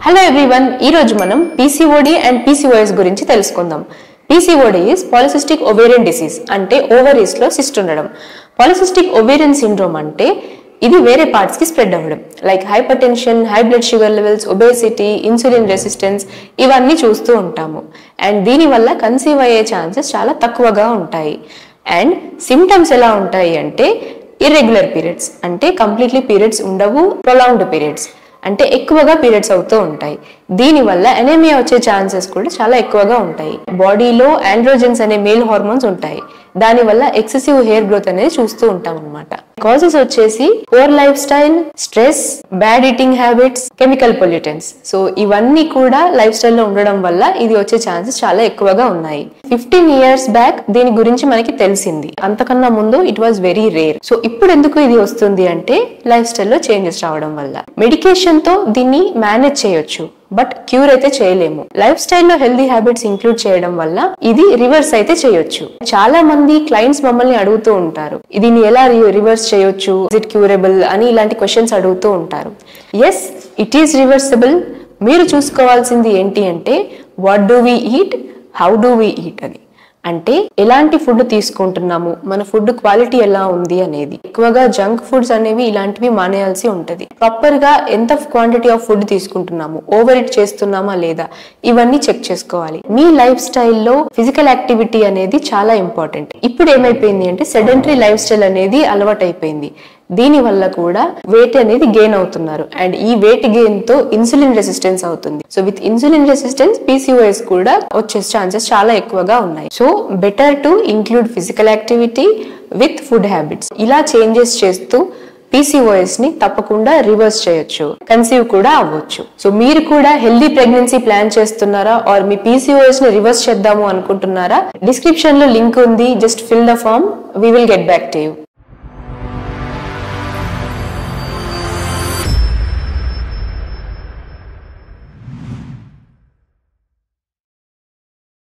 hello everyone ఈ రోజు మనం పీసీఓడి అండ్ పీసీఓఎస్ గురించి తెలుసుకుందాం PCOD is polycystic ovarian disease అంటే ఓవరీస్ లో సిస్ట్ ఉండడం పాలిసిస్టిక్ ఒవేరియన్ సిండ్రోమ్ అంటే ఇది వేరే పార్ట్స్ కి స్ప్రెడ్ అవ్వడం like hypertension high blood sugar levels obesity insulin resistance ఇవన్నీ చూస్తూ ఉంటాము అండ్ దీనివల్ల కన్సీవ్ అయ్యే ఛాన్సెస్ చాలా తక్కువగా ఉంటాయి అండ్ సిమ్టమ్స్ ఎలా ఉంటాయి అంటే ఇర్రెగ్యులర్ పీరియడ్స్ అంటే కంప్లీట్లీ పీరియడ్స్ ఉండవు ప్రొలాంగ్డ్ పీరియడ్స్ అంటే ఎక్కువగా పీరియడ్స్ అవుతూ ఉంటాయి దీనివల్ల ఎనేమియా వచ్చే ఛాన్సెస్ కూడా చాలా ఎక్కువగా ఉంటాయి బాడీలో ఆండ్రోజెన్స్ అనే మేల్ హార్మోన్స్ ఉంటాయి దానివల్ల ఎక్సెసివ్ హెయిర్ గ్రోత్ అనేది చూస్తూ ఉంటాం అనమాట కాజెస్ వచ్చేసి poor lifestyle stress bad eating habits chemical pollutants so ఇవన్నీ కూడా లైఫ్ స్టైల్లో ఉండడం వల్ల ఇది వచ్చే ఛాన్సెస్ చాలా ఎక్కువగా ఉన్నాయి ఫిఫ్టీన్ ఇయర్స్ బ్యాక్ దీని గురించి మనకి తెలిసింది అంతకన్నా ముందు it was very rare so ఇప్పుడు ఎందుకు ఇది వస్తుంది అంటే లైఫ్ స్టైల్లో చేంజెస్ రావడం వల్ల మెడికేషన్ తో దీన్ని మేనేజ్ చేయొచ్చు బట్ క్యూర్ అయితే చేయలేము లైఫ్ స్టైల్లో హెల్దీ హ్యాబిట్స్ ఇంక్లూడ్ చేయడం వల్ల ఇది రివర్స్ అయితే చేయొచ్చు చాలా మంది క్లయింట్స్ మమ్మల్ని అడుగుతూ ఉంటారు దీన్ని ఎలా రివర్స్ చేయొచ్చు ఇట్ క్యూరబుల్ అని ఇలాంటి క్వశ్చన్స్ అడుగుతూ ఉంటారు ఎస్ ఇట్ ఈస్ రివర్సిబుల్ మీరు చూసుకోవాల్సింది ఏంటి అంటే what do we eat how do we eat అని అంటే ఎలాంటి ఫుడ్ తీసుకుంటున్నాము మన ఫుడ్ క్వాలిటీ ఎలా ఉంది అనేది ఎక్కువగా జంక్ ఫుడ్స్ అనేవి ఇలాంటివి మానేయాల్సి ఉంటది ప్రాపర్ గా ఎంత క్వాంటిటీ ఆఫ్ ఫుడ్ తీసుకుంటున్నాము ఓవర్ ఇట్ చేస్తున్నామా లేదా ఇవన్నీ చెక్ చేసుకోవాలి మీ లైఫ్ స్టైల్లో ఫిజికల్ యాక్టివిటీ అనేది చాలా ఇంపార్టెంట్ ఇప్పుడు ఏమైపోయింది అంటే సెడెంటరీ లైఫ్ స్టైల్ అనేది అలవాటైపోయింది దీని వల్ల కూడా వెయిట్ అనేది గెయిన్ అవుతున్నారు అండ్ ఈ వెయిట్ గెయిన్ తో ఇన్సులిన్ రెసిస్టెన్స్ అవుతుంది so with insulin resistance PCOS కూడా వచ్చే ఛాన్సెస్ చాలా ఎక్కువగా ఉన్నాయి so better to include physical activity with food habits ఇలా చేంజెస్ చేస్తూ పీసీఓఎస్ ని తప్పకుండా రివర్స్ చేయొచ్చు కన్సీవ్ కూడా అవ్వచ్చు సో మీరు కూడా హెల్దీ ప్రెగ్నెన్సీ ప్లాన్ చేస్తున్నారా ఆర్ మీ పీసీఓఎస్ ని రివర్స్ చేద్దాము అనుకుంటున్నారా డిస్క్రిప్షన్ లో లింక్ ఉంది just fill the form we will get back to you